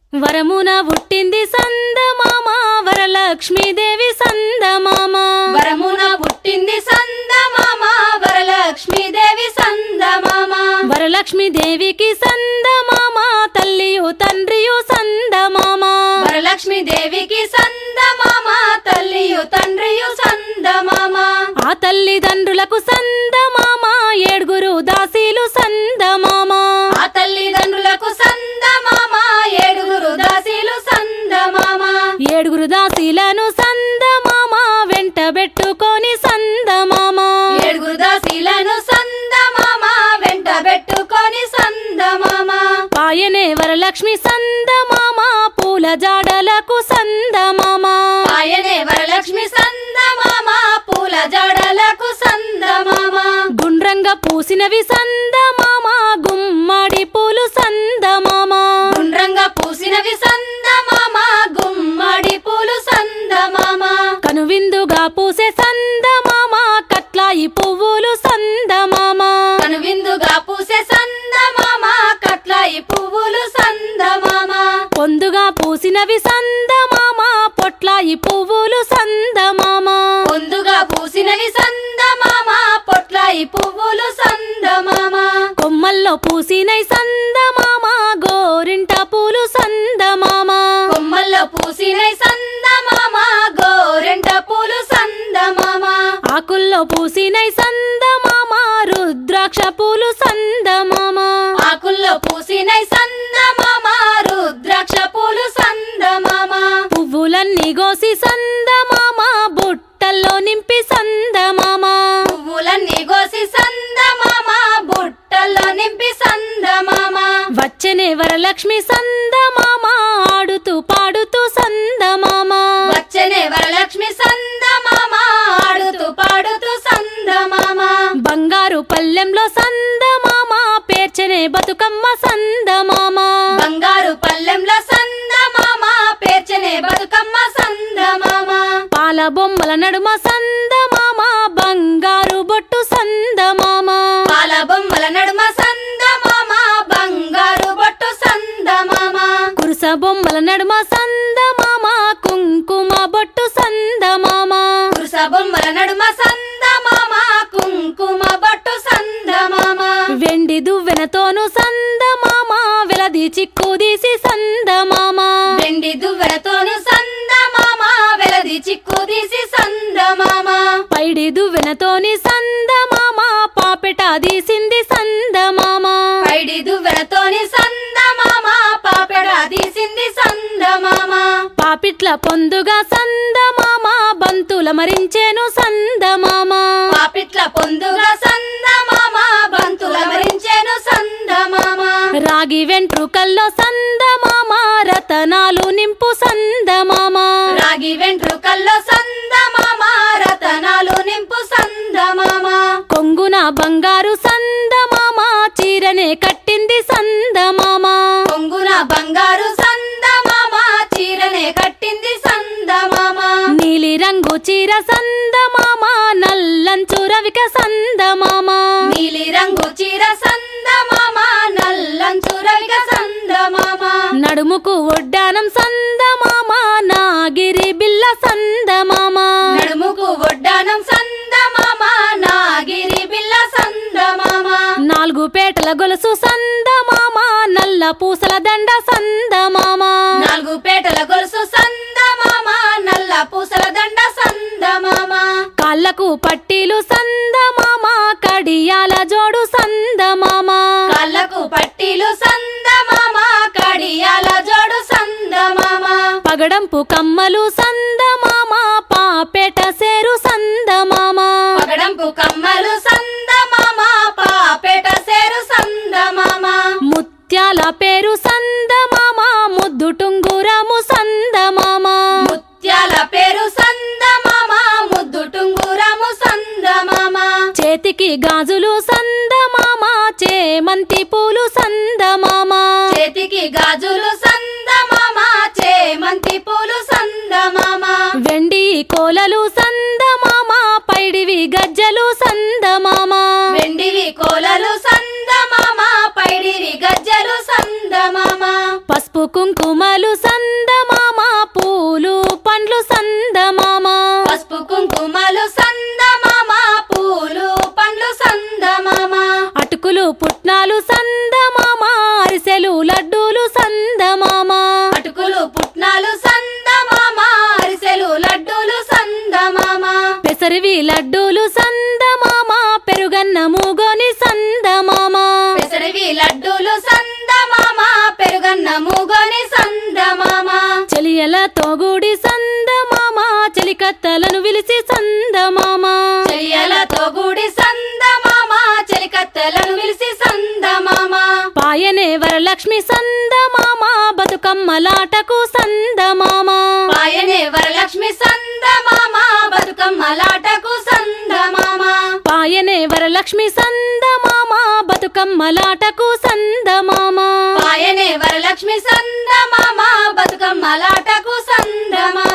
వరమున పుట్టింది సందమామ వరలక్ష్మీదేవి సందమామ వరమున పుట్టింది సందమామ వరలక్ష్మీదేవి సందమామ వరలక్ష్మీదేవికి సందమామ తల్లియు తండ్రియు సందమామ వరలక్ష్మీదేవికి సందమామ తల్లియు తండ్రియు సందమామ ఆ తల్లిదండ్రులకు సందమామ ఏడుగురు దాసీలు సందమామ ఆ తల్లిదండ్రులకు సందమామ ఏడుగురు దాసీలు సందమామ ఏడుగురు దాసీలను సందమామ వెంట పెట్టుకొని సందమామ ఏడుగురు దాసీలను సందమామ వెంట పెట్టుకొని సందమామ పాయనే వరలక్ష్మి సందమామ పూల జాడలకు సందమామ ఆయనే వరలక్ష్మి సందమామ పూల జడలకు సందమామ గుండ్రంగా పూసినవి సందమామ గుమ్మడి పూలు సందమామ గుండ్రంగా పూసినవి సందమామ గుమ్మడి పూలు సందమామ కనువిందుగా పూసే సందమామ కట్లాయి పువ్వులు సందమామ కనువిందుగా పూసే సందమామ కట్లాయి పువ్వులు సందమామ పొందుగా పూసినవి సందమామ పొట్లాయి పువ్వులు సందమామ పొందుగా పూసినవి సందమామ పొట్లాయి పువ్వులు సందమామ కొమ్మల్లో పూసినై సందమామ గోరింట పూలు సందమామ కొమ్మల్లో పూసినై సందమామ గోరెంట పూలు సందమామ ఆకుల్లో పూసినై సందమామ రుద్రాక్ష పూలు సందమామ ఆకుల్లో పూసినై సందమామ రుద్రాక్ష పూలు సందమామ పువ్వులన్నీ గోసి సందమామ బుట్టల్లో నింపి సందమామ పువ్వులన్నీ కోసి సందమామ బుట్టల్లో నింపి సందమామ వచ్చనే వరలక్ష్మి సందమామ ఆడుతూ పాడుతూ సందమామ వచ్చనే వరలక్ష్మి సందమామ ఆడుతూ పాడుతూ సందమామ బంగారు పల్లెంలో సందమామ పేర్చనే బతుకమ్మ సందమామ బంగారు పల్లెంలో సందమామ పేర్చనే బతుకమ్మ సందమామ పాల బొమ్మల నడుమ సందమామ బంగారు బొట్టు సందమామ పాల బొమ్మల నడుమ సందమామ బంగారు బొట్టు సందమామ కురుస బొమ్మల నడుమ సందమామ కుంకుమ బొట్టు సందమామ కురుస బొమ్మల నడుమ సందమామ కుంకుమ బొట్టు సందమామ వెండి దువ్వెనతోను సందమామ వెలది చిక్కుదీసి సందమామ వెండి దువ్వెనతోను సందమామ వెలది చిక్కు తీసి సందమామ పైడి దువ్వెనతోని సందమామ పాపెట తీసింది సందమామ పైడి దువ్వెనతోని సందమామ పాపెడ తీసింది సందమామ పాపిట్ల పొందుగా సందమామ బంతుల మరించేను సందమామ పాపిట్ల పొందుగా సందమామ బంతుల మరించెను సందమామ రాగి వెంట్రుకల్లో సందమామ రతనాలు నింపు సందమామ రాగి వెంట్రుకల్లో సందమామ రతనాలు నింపు సందమామ కొంగున బంగారు సందమామ చీరనే కట్టింది సందమామ కొంగున బంగారు సందమామ చీరనే కట్టింది సందమామ నీలి రంగు చీర సందమామ నల్లంచు రవిక సందమామ నీలి రంగు చీర సందమామ నల్లంచు రవిక సందమామ నడుముకు ఒడ్డానం సందమామ నాగిరి బిల్ల సందమామ నడుముకు ఒడ్డానం సందమామ నాగిరి బిల్ల సందమామ నాలుగు పేటల గొలుసు సందమామ నల్ల పూసల దండ సందమామ నాలుగు పేటల గొలుసు సందమామ నల్ల పూసల దండ సందమామ కాళ్ళకు పట్టీలు సందమామ కడియాల జోడు సందమామ కాళ్ళకు పట్టీలు సందమామ కడియాల జోడు సందమామ పగడంపు కమ్మలు సందమామ పాపేట సేరు సందమామ పగడంపు కమ్మలు సందమామ పాపేట సేరు సందమామ ముత్యాల పేరు సందమామ ముద్దు టుంగురము సందమామ ముత్యాల పేరు సందమామ ముద్దు టుంగురము సందమామ చేతికి గాజులు సందమామ చేమంతి పూలు సందమామ చేతికి గాజులు సందమామ చేమంతి పూలు సందమామ పసుపు కుంకుమలు సందమామ పూలు పండ్లు సందమామ పసుపు కుంకుమలు సందమామ పూలు పండ్లు సందమామ అటుకులు పుట్నాలు సందమామ అరిసెలు లడ్డూలు సందమామ అటుకులు పుట్నాలు సందమామ అరిసెలు లడ్డూలు సందమామ పెసరివి లడ్డూలు సందమామ పెరుగన్న మూగోని సందమామ పెసరివి లడ్డూలు సందమామ పెరుగన్న మూగోని సందమామ చెలియలతో గూడి సందమామ చెలికత్తలను విలిసి సందమామ చెయ్యలతో కూడి సందమామ చెలికత్తెలను విలిసి సందమామ పాయనే వరలక్ష్మి సందమామ బతుకమ్మలాటకు సందమామ పాయనే వరలక్ష్మి సందమామ బతుకమ్మలాటకు సందమామ పాయనే వరలక్ష్మి సందమామ బతుకమ్మలాటకు సందమామ పాయనే వరలక్ష్మి సందమామ బతుకమ్మలాటకు సందమామ